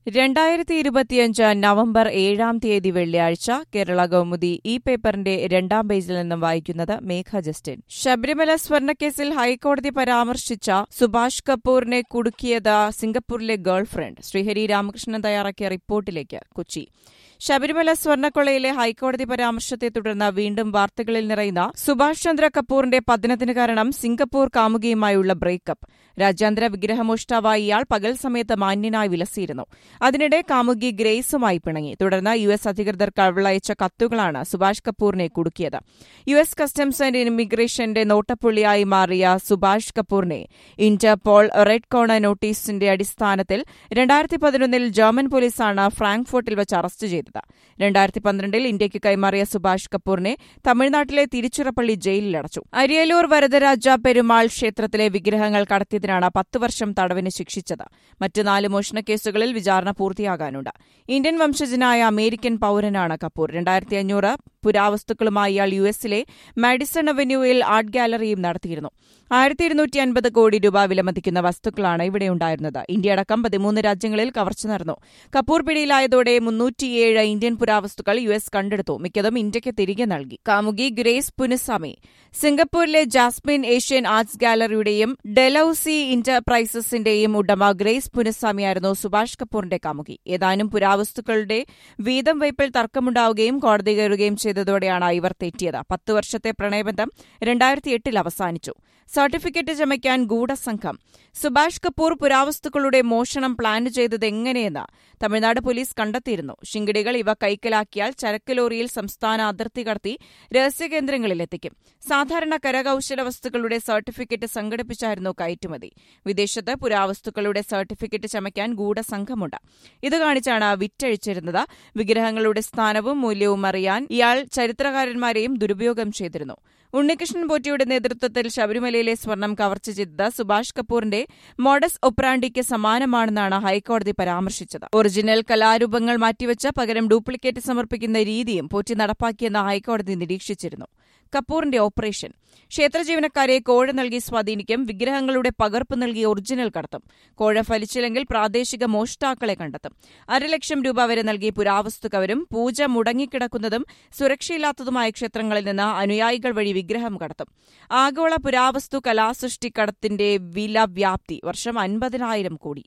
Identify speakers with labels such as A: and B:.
A: രണ്ടായിരത്തി ഇരുപത്തിയഞ്ച് നവംബർ ഏഴാം തീയതി വെള്ളിയാഴ്ച കേരള കൗമുദി ഈ പേപ്പറിന്റെ രണ്ടാം പേജിൽ നിന്നും വായിക്കുന്നത് മേഘ ജസ്റ്റിൻ ശബരിമല സ്വർണ്ണക്കേസിൽ ഹൈക്കോടതി പരാമർശിച്ച സുഭാഷ് കപൂറിനെ കുടുക്കിയത് സിംഗപ്പൂരിലെ ഗേൾഫ്രണ്ട് ശ്രീഹരി രാമകൃഷ്ണൻ തയ്യാറാക്കിയ റിപ്പോർട്ടിലേക്ക് കൊച്ചി ശബരിമല സ്വർണ്ണക്കൊള്ളയിലെ ഹൈക്കോടതി പരാമർശത്തെ തുടർന്ന് വീണ്ടും വാർത്തകളിൽ നിറയുന്ന സുഭാഷ് ചന്ദ്ര കപൂറിന്റെ പതനത്തിന് കാരണം സിംഗപ്പൂർ കാമുകിയുമായുള്ള ബ്രേക്കപ്പ് രാജ്യാന്തര വിഗ്രഹമോഷ്ടാവായ ഇയാൾ പകൽ സമയത്ത് മാന്യനായി വിലസിയിരുന്നു അതിനിടെ കാമുകി ഗ്രേസുമായി പിണങ്ങി തുടർന്ന് യു എസ് അധികൃതർ കവളയച്ച കത്തുകളാണ് സുഭാഷ് കപൂറിനെ കുടുക്കിയത് യു എസ് കസ്റ്റംസ് ആൻഡ് ഇമിഗ്രേഷന്റെ നോട്ടപ്പുള്ളിയായി മാറിയ സുഭാഷ് കപൂറിനെ ഇന്റർപോൾ റെഡ് കോർണർ നോട്ടീസിന്റെ അടിസ്ഥാനത്തിൽ രണ്ടായിരത്തി പതിനൊന്നിൽ ജർമ്മൻ പോലീസാണ് ഫ്രാങ്ക്ഫോർട്ടിൽ വെച്ച് അറസ്റ്റ് ചെയ്തത് രണ്ടായിരത്തി പന്ത്രണ്ടിൽ ഇന്ത്യയ്ക്ക് കൈമാറിയ സുഭാഷ് കപൂറിനെ തമിഴ്നാട്ടിലെ തിരുച്ചിറപ്പള്ളി ജയിലിലടച്ചു അരിയലൂർ വരദരാജ പെരുമാൾ ക്ഷേത്രത്തിലെ വിഗ്രഹങ്ങൾ കടത്തിയതിനാണ് പത്ത് വർഷം തടവിന് ശിക്ഷിച്ചത് മറ്റ് നാല് മോഷണക്കേസുകളിൽ വിചാരണ പൂർത്തിയാകാനുണ്ട് ഇന്ത്യൻ വംശജനായ അമേരിക്കൻ പൌരനാണ് കപൂർ രണ്ടായിരത്തി അഞ്ഞൂറ് പുരാവസ്തുക്കളുമായി ഇയാൾ യു എസിലെ മാഡിസൺ അവന്യൂവിൽ ആർട്ട് ഗാലറിയും നടത്തിയിരുന്നു ആയിരത്തി ഇരുന്നൂറ്റി അൻപത് കോടി രൂപ വിലമതിക്കുന്ന വസ്തുക്കളാണ് ഇവിടെ ഉണ്ടായിരുന്നത് ഇന്ത്യയടക്കം പതിമൂന്ന് രാജ്യങ്ങളിൽ കവർച്ച നടന്നു കപൂർ പിടിയിലായതോടെ മുന്നൂറ്റിയേഴ് ഇന്ത്യൻ പുരാവസ്തുക്കൾ യു എസ് കണ്ടെടുത്തു മിക്കതും ഇന്ത്യയ്ക്ക് തിരികെ നൽകി കാമുകി ഗ്രേസ് പുനസ്വാമി സിംഗപ്പൂരിലെ ജാസ്മിൻ ഏഷ്യൻ ആർട്സ് ഗാലറിയുടെയും ഡെലൌസി എന്റർപ്രൈസസിന്റെയും ഉടമ ഗ്രേസ് പുനസ്വാമിയായിരുന്നു സുഭാഷ് കപൂറിന്റെ കാമുകി ഏതാനും പുരാവസ്തുക്കളുടെ വീതം വയ്പിൽ തർക്കമുണ്ടാവുകയും കോടതി കയറുകയും ചെയ്തതോടെയാണ് ഇവർ തെറ്റിയത് പത്ത് വർഷത്തെ പ്രണയബന്ധം രണ്ടായിരത്തി എട്ടിൽ അവസാനിച്ചു സർട്ടിഫിക്കറ്റ് ചമയ്ക്കാൻ ഗൂഢസംഘം സുഭാഷ് കപൂർ പുരാവസ്തുക്കളുടെ മോഷണം പ്ലാൻ ചെയ്തത് എങ്ങനെയെന്ന് തമിഴ്നാട് പോലീസ് കണ്ടെത്തിയിരുന്നു ശിങ്കിടികൾ ഇവ കൈക്കലാക്കിയാൽ ചരക്ക് ലോറിയിൽ സംസ്ഥാന അതിർത്തി കടത്തി രഹസ്യകേന്ദ്രങ്ങളിലെത്തിക്കും സാധാരണ കരകൌശല വസ്തുക്കളുടെ സർട്ടിഫിക്കറ്റ് സംഘടിപ്പിച്ചായിരുന്നു കയറ്റുമതി വിദേശത്ത് പുരാവസ്തുക്കളുടെ സർട്ടിഫിക്കറ്റ് ചമയ്ക്കാൻ ഗൂഢസംഘമുണ്ട് ഇത് കാണിച്ചാണ് വിറ്റഴിച്ചിരുന്നത് വിഗ്രഹങ്ങളുടെ സ്ഥാനവും മൂല്യവും അറിയാൻ ഇയാൾ ചരിത്രകാരന്മാരെയും ദുരുപയോഗം ചെയ്തിരുന്നു ഉണ്ണികൃഷ്ണൻ പോറ്റിയുടെ നേതൃത്വത്തിൽ ശബരിമലയിലെ സ്വർണം കവർച്ച ചെയ്തത് സുഭാഷ് കപൂറിന്റെ മോഡസ് ഒപ്രാണ്ടിക്ക് സമാനമാണെന്നാണ് ഹൈക്കോടതി പരാമർശിച്ചത് ഒറിജിനൽ കലാരൂപങ്ങൾ മാറ്റിവെച്ച് പകരം ഡ്യൂപ്ലിക്കേറ്റ് സമർപ്പിക്കുന്ന രീതിയും പോറ്റി നടപ്പാക്കിയെന്ന് ഹൈക്കോടതി നിരീക്ഷിച്ചിരുന്നു കപൂറിന്റെ ഓപ്പറേഷൻ ക്ഷേത്ര ജീവനക്കാരെ കോഴ നൽകി സ്വാധീനിക്കും വിഗ്രഹങ്ങളുടെ പകർപ്പ് നൽകി ഒറിജിനൽ കടത്തും കോഴ ഫലിച്ചില്ലെങ്കിൽ പ്രാദേശിക മോഷ്ടാക്കളെ കണ്ടെത്തും അരലക്ഷം രൂപ വരെ നൽകി പുരാവസ്തു കവരും പൂജ മുടങ്ങിക്കിടക്കുന്നതും സുരക്ഷയില്ലാത്തതുമായ ക്ഷേത്രങ്ങളിൽ നിന്ന് അനുയായികൾ വഴി വിഗ്രഹം കടത്തും ആഗോള പുരാവസ്തു കലാസൃഷ്ടി കടത്തിന്റെ വില വ്യാപ്തി വർഷം അൻപതിനായിരം കോടി